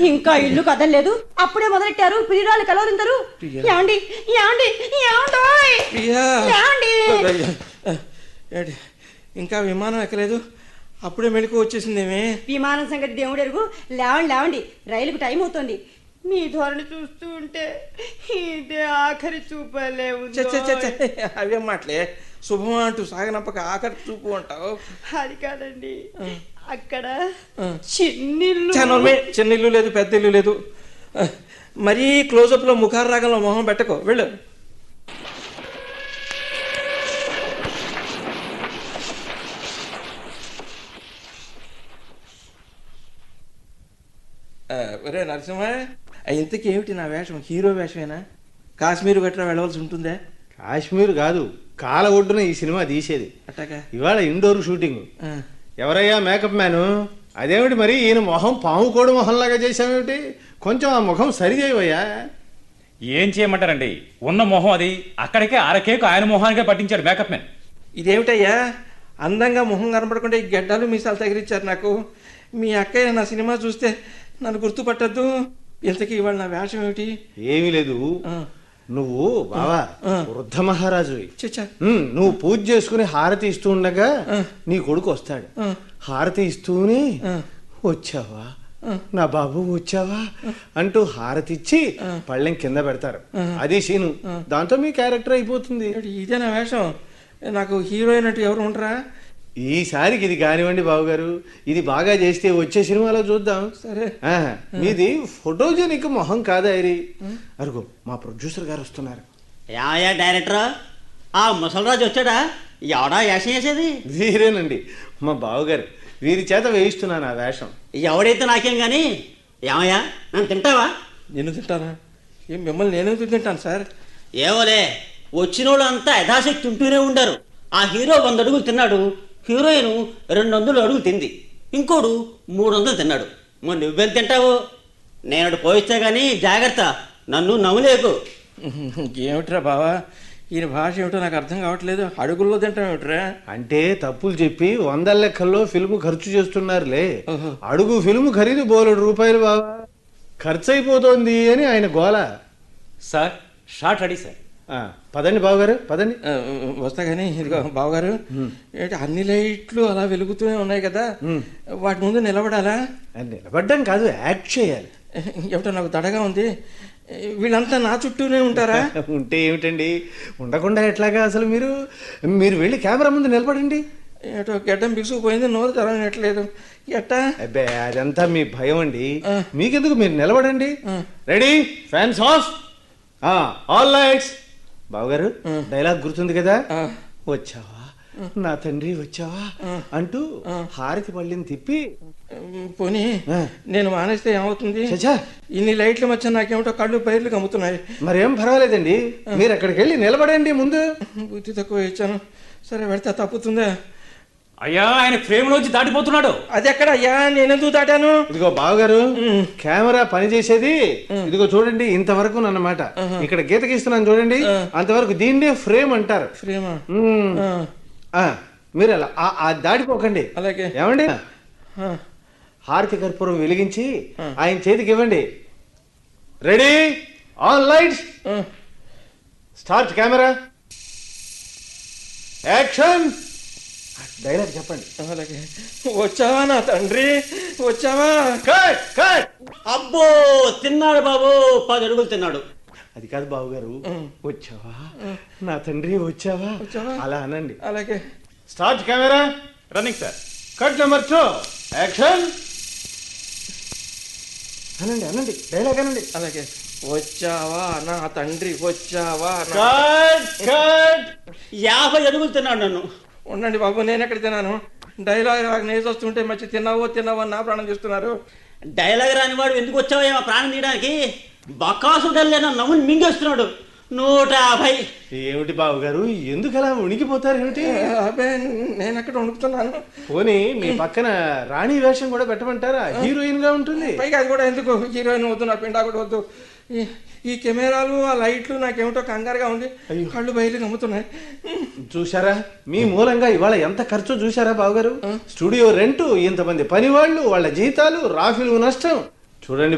ఇంకా ఇల్లు కదలలేదు అప్పుడే మొదలెట్టారు పిరిరాలు కలవరిందరు ప్రియా. ఏమండి ఏమండి ఏమండోయ్ ప్రియా ఏమండి ఏంటి ఇంకా విమానం ఎక్కలేదు అప్పుడే మెలకు వచ్చేసిందేమే విమానం సంగతి దేవుడు ఎరుగు లేవండి లేవండి రైలుకు టైం అవుతుంది మీ ధోరణి చూస్తూ ఉంటే ఇదే ఆఖరి చూపలే చ చ చ చ. అవేం మాటలే శుభం అంటూ సాగనప్పక ఆఖరి చూపు అంటావు అది కాదండి అక్కడ ఆ. చిన్నిల్లు చనమే చిన్న ఇల్లు లేదు పెద్ద ఇల్లు లేదు ఆ, మరీ క్లోజప్లో ముఖార రాగంలో మొహం పెట్టకో వెళ్ళు ఆ, ఒరే నరసింహ ఆ, ఇంతకీ ఏమిటి నా వేషం హీరో వేషమేనా కాశ్మీర్ గట్రా వెళ్ళవలసి ఉంటుందా కాశ్మీర్ కాదు కాల ఒడ్డున ఈ సినిమా తీసేది అట్టాగా ఇవాళ ఇండోర్ షూటింగ్ ఆ, ఎవరయ్యా మేకప్ మ్యాను అదేమిటి మరి ఈయన మొహం పాము కోడి మొహంలాగా చేసావేమిటి కొంచెం ఆ ముఖం సరి చేయవయ్యా ఏం చేయమంటారండి ఉన్న మొహం అది అక్కడికే అరకేకు ఆయన మొహానికే పట్టించాడు మేకప్ మ్యాన్ ఇదేమిటయ్యా అందంగా మొహం కనపడకుండా ఈ గడ్డాలు మీసాలు తగిలిచ్చారు నాకు మీ అక్కయ్య నా సినిమా చూస్తే నన్ను గుర్తుపట్టద్దు ఇంతకీ ఇవాళ నా వేషం ఏమిటి ఏమీ లేదు ఆ, నువ్వు బావా ఆ. వృద్ధ మహారాజువి చిచ్చా ఉమ్, నువ్వు పూజ చేసుకుని హారతి ఇస్తూ ఉండగా ఆ. నీ కొడుకు వస్తాడు ఆ. హారతి ఇస్తూనే ఆ. వచ్చావా నా బాబు వచ్చావా అంటూ హారతి ఇచ్చి పళ్ళెం కింద పెడతారు అది సీను దాంతో మీ క్యారెక్టర్ అయిపోతుంది ఏమిటి, ఇదే నా వేషం నాకు హీరోయిన్ అంటూ ఎవరు ఉండరా ఈసారికి ఇది కానివ్వండి బాబుగారు ఇది బాగా చేస్తే వచ్చే సినిమాలో చూద్దాం సరే ఆ, మీది ఫోటోజెనిక్ మొహం కాదా ఇది అరుగు మా ప్రొడ్యూసర్ గారు వస్తున్నారు ఏమయ్యా డైరెక్టర్ ఆ ముసలిరాజు వచ్చాడా ఎవడా వేషం వేసేది వీరేనండి మా బావగారు వీరి చేత వేయిస్తున్నాను ఆ వేషం ఎవడైతే నాకేం కానీ ఏమయ్యా నన్ను తింటావా నేను తింటానా ఏం మిమ్మల్ని నేనెందుకు తింటాను సార్ ఏవోలే వచ్చిన వాళ్ళు అంతా యథాశక్తి ఉంటూనే ఉండారు ఆ హీరో వంద అడుగులు తిన్నాడు హీరోయిన్ రెండు వందలు అడుగులు తింది ఇంకోడు మూడు వందలు తిన్నాడు మరి నువ్వెంత తింటావు నేను అటు పోయిస్తే కానీ జాగ్రత్త నన్ను నవ్వులేకు ఏమిట్రా బావా ఈయన భాష ఏమిటో నాకు అర్థం కావట్లేదు అడుగుల్లో తింటాం ఏమిట్రా అంటే తప్పులు చెప్పి వందల లెక్కల్లో ఫిల్మ్ ఖర్చు చేస్తున్నారులే ఓహో. అడుగు ఫిల్మ్ ఖరీదు బోలెడు రూపాయలు బావా ఖర్చు అయిపోతోంది అని ఆయన గోల సార్ షార్ట్ రెడీ సార్ ఆ, పదండి బావగారు పదండి ఆ, వస్తా కానీ ఇదిగో బావగారు ఏంటి అన్ని లైట్లు అలా వెలుగుతూనే ఉన్నాయి కదా వాటి ముందు నిలబడాలా ఆ, నిలబడ్డం కాదు యాక్ట్ చేయాలి ఏమిటో నాకు తడగా ఉంది వీళ్ళంతా నా చుట్టూనే ఉంటారా ఉంటే ఏమిటండి ఉండకుండా ఎట్లాగా అసలు మీరు మీరు వెళ్ళి కెమెరా ముందు నిలబడండి ఏటో గడ్డం బిగుసుకుపోయింది నోరు తెరవనట్లేదు ఎట్టా అబ్బే అదంతా మీ భయం అండి మీకెందుకు మీరు నిలబడండి ready fans off all lights బావగారు డైలాగ్ గుర్తుంది కదా ఆ. వచ్చావా నా తండ్రి వచ్చావా అంటూ హారతి పళ్ళని తిప్పి ఉమ్, పోనీ ఆ. నేను మానేస్తే ఏమవుతుంది చచ్చా ఇన్ని లైట్ల మధ్య నాకేమిటో కళ్ళు పైర్లు కమ్ముతున్నాయి మరేం పర్వాలేదండి మీరు అక్కడికి వెళ్ళి నిలబడండి ముందు బుద్ధి తక్కువ ఇచ్చాను సరే పెడితే తప్పుతుందా అయ్యా ఆయన ఫ్రేమ్లోంచి దాటిపోతున్నాడు అది ఎక్కడ అయ్యా నేనెందుకు దాటాను ఇదిగో బావగారు కెమెరా పనిచేసేది ఇదిగో చూడండి ఇంతవరకు అన్నమాట ఇక్కడ గీత గీస్తున్నాను చూడండి అంతవరకు దీన్నే ఫ్రేమ్ అంటారు ఫ్రేమా మ్మ్. ఆ, ఆ, మీరు అలా ఆ- ఆ దాటిపోకండి అలాగే ఏమండి ఆ, హారతి కర్పూరం వెలిగించి ఆయన చేతికి ఇవ్వండి రెడీ ఆన్ లైట్స్ ఆ. స్టార్ట్ కెమెరా యాక్షన్ డైలాగ్ చెప్పండి అలాగే వచ్చావా నా తండ్రి వచ్చావా కట్ కట్ అబ్బో తిన్నాడు బాబు పది అడుగులు తిన్నాడు అది కాదు బాబు గారు వచ్చావా నా తండ్రి వచ్చావా వచ్చావా? అలా అనండి అలాగే start camera running sir cut number two action అనండి అనండి డైలాగ్ అనండి అలాగే వచ్చావా నా తండ్రి వచ్చావా నా కట్ కట్ యాభై అడుగులు తిన్నాడు నన్ను ఉండండి బాబు నేను ఎక్కడ తిన్నాను డైలాగ్ నాకు నేసి వస్తుంటే మంచి తిన్నావో తిన్నావో అని నా ప్రాణం చేస్తున్నారు డైలాగ్ రాని వాడు ఎందుకు వచ్చావో ప్రాణం తీయడానికి బకాసు డల్లే నా నవ్వుని మింగేస్తున్నాడు నూట యాభై ఏమిటి బాబు గారు ఎందుకు అలా ఉనికిపోతారు ఏమిటి అబ్బే నేను ఎక్కడ వణుకుతున్నాను పోనీ మీ పక్కన రాణి వేషం కూడా పెట్టమంటారా హీరోయిన్ గా ఉంటుంది పైగా అది కూడా ఎందుకు హీరోయిన్ వద్దు నా పిండా కూడా వద్దు ఈ- ఈ కెమెరాలు ఆ లైట్లు నాకేమిటో కంగారుగా ఉంది కళ్ళు బయలు కమ్ముతున్నాయి చూసారా మీ మూలంగా ఇవాళ ఎంత ఖర్చు చూసారా బావగారు స్టూడియో రెంట్ ఇంతమంది పని వాళ్ళు వాళ్ళ జీతాలు రాఫిల్ నష్టం చూడండి